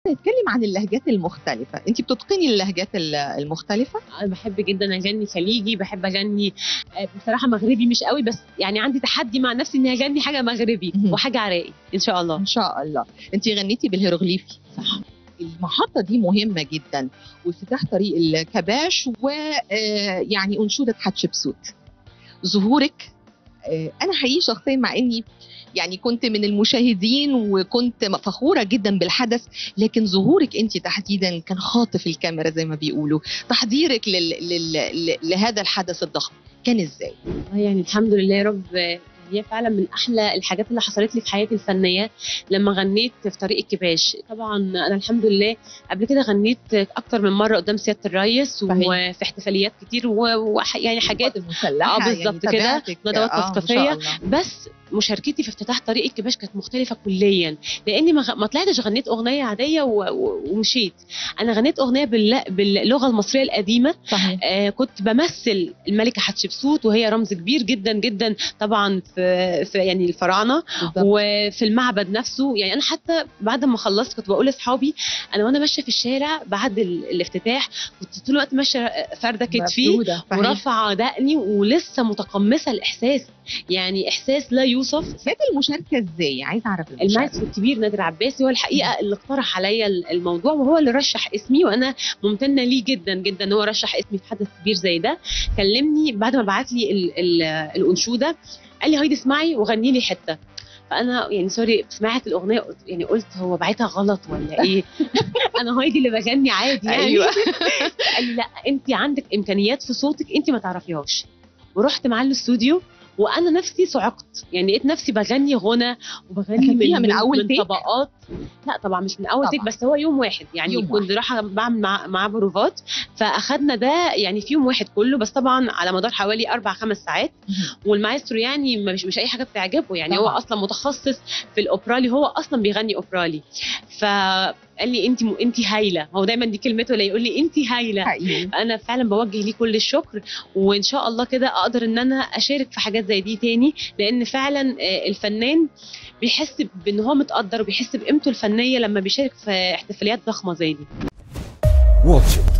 نتكلم عن اللهجات المختلفة انت بتتقني اللهجات ال- المختلفة انا بحب جدا اغني خليجي بحب اغني آه، بصراحه مغربي مش قوي بس يعني عندي تحدي مع نفسي اني اغني حاجه مغربي مهم. وحاجه عراقي ان شاء الله ان شاء الله انت غنيتي بالهيروغليفي صح المحطة دي مهمة جدا وافتتاح طريق الكباش ويعني أنشودة حتشبسوت ظهورك آه، أنا حقيقي شخصيا مع إني يعني كنت من المشاهدين وكنت فخورة جدا بالحدث لكن ظهورك أنت تحديدا كان خاطف الكاميرا زي ما بيقولوا تحضيرك لل... لل... ل- لهذا الحدث الضخم كان إزاي؟ والله يعني الحمد لله يا رب آه، هي فعلا من احلى الحاجات اللي حصلت لي في حياتي الفنيه لما غنيت في طريق الكباش طبعا انا الحمد لله قبل كده غنيت اكتر من مره قدام سياده الرئيس صحيح. وفي احتفاليات كتير ويعني حاجات المسلحة آه، بالظبط كده. تابعتك. ندوات آه، ما شاء تثقيفية. الله. بس مشاركتي في افتتاح طريق الكباش كانت مختلفه كليا لاني ما, غ- ما طلعتش غنيت اغنيه عاديه و... و... ومشيت انا غنيت اغنيه بال... باللغه المصريه القديمه صحيح آه كنت بمثل الملكه حتشبسوت وهي رمز كبير جدا جدا طبعا في, في يعني الفراعنه بالظبط. وفي المعبد نفسه يعني انا حتى بعد ما خلصت كنت بقول لاصحابي انا وانا ماشيه في الشارع بعد ال... الافتتاح كنت طول الوقت ماشيه فارده كتفي مفرودة. صحيح. ورافعه دقني ولسه متقمصه الاحساس يعني احساس لا يوصف كانت المشاركة ازاي؟ عايزة اعرف المشاركة. المايسترو الكبير نادر عباسي هو الحقيقه اللي اقترح عليا الموضوع وهو اللي رشح اسمي وانا ممتنه ليه جدا جدا ان هو رشح اسمي في حدث كبير زي ده كلمني بعد ما بعت لي ال- ال- الانشوده قال لي هايدي اسمعي وغني لي حته فانا يعني سوري سمعت الاغنيه قلت- يعني قلت هو بعتها غلط ولا ايه انا هايدي اللي بغني عادي يعني ايوه قال لي لا انت عندك امكانيات في صوتك انت ما تعرفيهاش ورحت معاه الاستوديو وانا نفسي صعقت يعني لقيت نفسي بغني غنى وبغني أخدتيها من أول من تيك؟ طبقات لا طبعا مش من اول طبعا. تيك بس هو يوم واحد يعني يوم كنت رايحه بعمل مع معاه بروفات فاخدنا ده يعني في يوم واحد كله بس طبعا على مدار حوالي اربع خمس ساعات والمايسترو يعني مش مش اي حاجه بتعجبه يعني طبعاً. هو اصلا متخصص في الاوبرالي هو اصلا بيغني اوبرالي فقال لي انت م... انت هايله هو دايما دي كلمته اللي يقول لي انت هايله حقيقي انا فعلا بوجه ليه كل الشكر وان شاء الله كده اقدر ان انا اشارك في حاجات زي دي تاني لان فعلا آه، الفنان بيحس بان هو متقدر وبيحس بقيمته الفنيه لما بيشارك في احتفاليات ضخمه زي دي واتش إت.